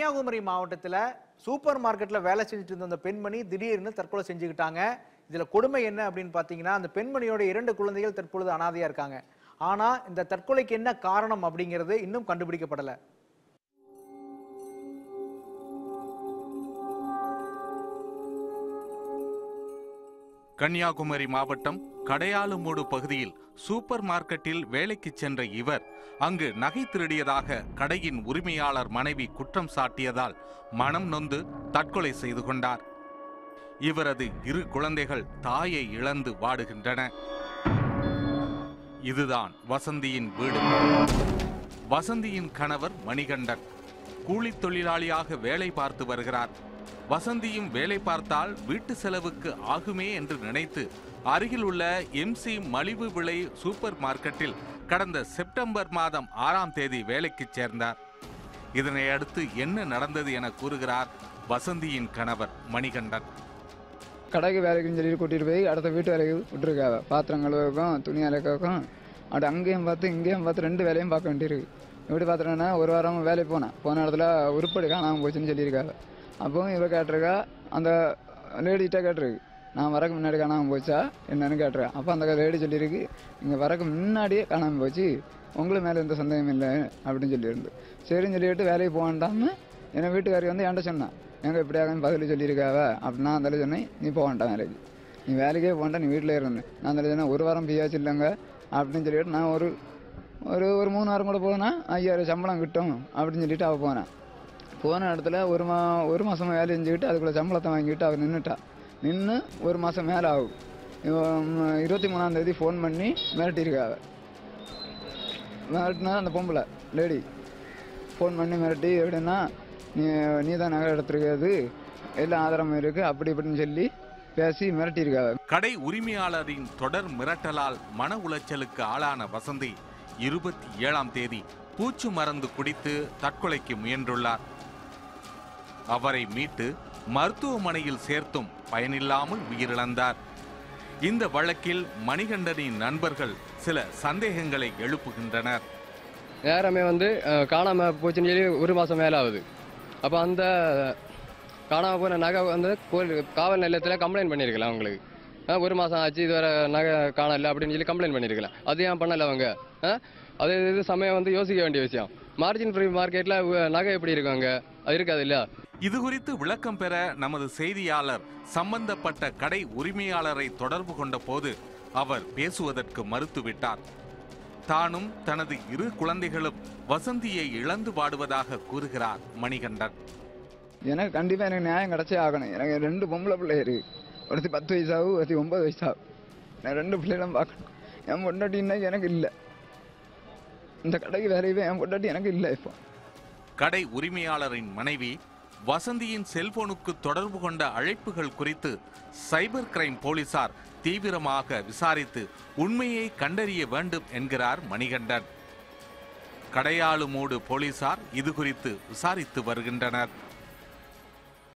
கன்னியாகுமரி மாவட்டத்தில் சூப்பர் மார்க்கெட்டில் வேலை செஞ்சுட்டு இருந்த அந்த பெண்மணி திடீர்னு தற்கொலை செஞ்சுக்கிட்டாங்க இதில் கொடுமை என்ன அப்படின்னு பார்த்தீங்கன்னா அந்த பெண்மணியோட இரண்டு குழந்தைகள் தற்பொழுது அனாதையாக இருக்காங்க ஆனால் இந்த தற்கொலைக்கு என்ன காரணம் அப்படிங்கிறது இன்னும் கண்டுபிடிக்கப்படலை கன்னியாகுமரி மாவட்டம் கடையாலுமூடு பகுதியில் சூப்பர் மார்க்கெட்டில் வேலைக்கு சென்ற இவர் அங்கு நகை திருடியதாக கடையின் உரிமையாளர் மனைவி குற்றம் சாட்டியதால் மனம் நொந்து தற்கொலை செய்து கொண்டார் இவரது இரு குழந்தைகள் தாயை இழந்து வாடுகின்றன இதுதான் வசந்தியின் வீடு வசந்தியின் கணவர் மணிகண்டன் கூலித் தொழிலாளியாக வேலை பார்த்து வருகிறார் வசந்தியும் வேலை பார்த்தால் வீட்டு செலவுக்கு ஆகுமே என்று நினைத்து அருகில் உள்ள எம்சி மலிவு விலை சூப்பர் மார்க்கெட்டில் கடந்த செப்டம்பர் மாதம் ஆறாம் தேதி வேலைக்கு சேர்ந்தார் இதனை அடுத்து என்ன நடந்தது என கூறுகிறார் வசந்தியின் கணவர் மணிகண்டன் கடைக்கு வேலைக்குன்னு சொல்லி கூட்டிகிட்டு போய் அடுத்த வீட்டு வேலைக்கு விட்டுருக்காவ பாத்திரம் கழுவுக்கும் துணி அலக்கக்கும் அப்படி அங்கேயும் பார்த்து இங்கேயும் பார்த்து ரெண்டு வேலையும் பார்க்க வேண்டியிருக்கு எப்படி பார்த்துட்டேன்னா ஒரு வாரம் வேலைக்கு போனேன் போன இடத்துல உருப்படி காணாமல் போச்சுன்னு சொல்லியிருக்காங்க அப்பவும் இவ கேட்டிருக்கா அந்த லேடிகிட்ட கேட்டிருக்கு நான் வரக்கு முன்னாடி காணாமல் போச்சா என்னன்னு கேட்டிருக்கேன் அப்போ அந்த லேடி சொல்லியிருக்கு இங்கே வரக்கு முன்னாடியே காணாமல் போச்சு உங்களுக்கு மேலே எந்த சந்தேகம் இல்லை அப்படின்னு சொல்லியிருந்து சரின்னு சொல்லிட்டு வேலைக்கு போகண்டாமல் என்னை வீட்டுக்காரி வந்து என்கிட்ட சொன்னான் எங்க இப்படியாக பதில் சொல்லியிருக்காவ அப்படி நான் அந்த சொன்னேன் நீ போக வேண்டாம் வேலைக்கு நீ வேலைக்கே போகண்டா நீ வீட்டில் இருந்தேன் நான் அந்த சொன்னேன் ஒரு வாரம் பியாச்சு இல்லைங்க அப்படின்னு சொல்லிட்டு நான் ஒரு ஒரு ஒரு மூணு வாரம் கூட போனேன் ஐயாயிரம் சம்பளம் கிட்டும் அப்படின்னு சொல்லிட்டு அவள் போனேன் போன இடத்துல ஒரு மா ஒரு மாதம் வேலை செஞ்சுக்கிட்டு அதுக்குள்ள சம்பளத்தை வாங்கிட்டு அவர் நின்றுட்டா நின்று ஒரு மாதம் மேலே ஆகும் இவன் இருபத்தி மூணாம் தேதி ஃபோன் பண்ணி மிரட்டியிருக்காவ மிரட்டினா அந்த பொம்பளை லேடி ஃபோன் பண்ணி மிரட்டி எப்படின்னா நீ நீ தான் நகை எடுத்துருக்காது எல்லாம் ஆதாரமும் இருக்குது அப்படி இப்படின்னு சொல்லி பேசி மிரட்டியிருக்காவ கடை உரிமையாளரின் தொடர் மிரட்டலால் மன உளைச்சலுக்கு ஆளான வசந்தி இருபத்தி ஏழாம் தேதி பூச்சு மருந்து குடித்து தற்கொலைக்கு முயன்றுள்ளார் அவரை மீட்டு மருத்துவமனையில் சேர்த்தும் பயனில்லாமல் உயிரிழந்தார் இந்த வழக்கில் மணிகண்டனின் நண்பர்கள் சில சந்தேகங்களை எழுப்புகின்றனர் நேரமே வந்து அஹ், காணாம போச்சுன்னு சொல்லி ஒரு மாசம் மேல ஆகுது அப்போ அந்த காணாம போன நகை வந்து கோயில் காவல் நிலையத்தில் கம்ப்ளைண்ட் பண்ணியிருக்கலாம் அவங்களுக்கு அஹ், ஒரு மாசம் ஆச்சு இதுவரை நகை காணல அப்படின்னு சொல்லி கம்ப்ளைண்ட் பண்ணியிருக்கலாம் அது ஏன் பண்ணல அவங்க அஹ், அது இது சமயம் வந்து யோசிக்க வேண்டிய விஷயம் மார்ஜின் ஃப்ரீ மார்க்கெட்ல நகை எப்படி இருக்காங்க அது இருக்காது இல்லையா இது குறித்து விளக்கம் பெற நமது செய்தியாளர் சம்பந்தப்பட்ட கடை உரிமையாளரை தொடர்பு கொண்ட போது அவர் பேசுவதற்கு மறுத்துவிட்டார் தானும் தனது இரு குழந்தைகளும் வசந்தியை இழந்து வாடுவதாக கூறுகிறார் மணிகண்டன் எனக்கு கண்டிப்பாக எனக்கு நியாயம் கிடச்சே ஆகணும் எனக்கு ரெண்டு பொம்பளை பிள்ளை இருக்கு ஒருத்தி பத்து வயசாகும் ஒருத்தி ஒன்பது வயசாகும் நான் ரெண்டு பிள்ளைகளும் பார்க்கணும் என் பொண்டாட்டி இன்னைக்கு எனக்கு இல்லை இந்த கடைக்கு வேலையவே என் பொண்டாட்டி எனக்கு இல்லை இப்போ கடை உரிமையாளரின் மனைவி வசந்தியின் செல்போனுக்கு தொடர்பு கொண்ட அழைப்புகள் குறித்து சைபர் கிரைம் போலீசார் தீவிரமாக விசாரித்து உண்மையை கண்டறிய வேண்டும் என்கிறார் மணிகண்டன் கடையாளுமூடு போலீசார் இது குறித்து விசாரித்து வருகின்றனர்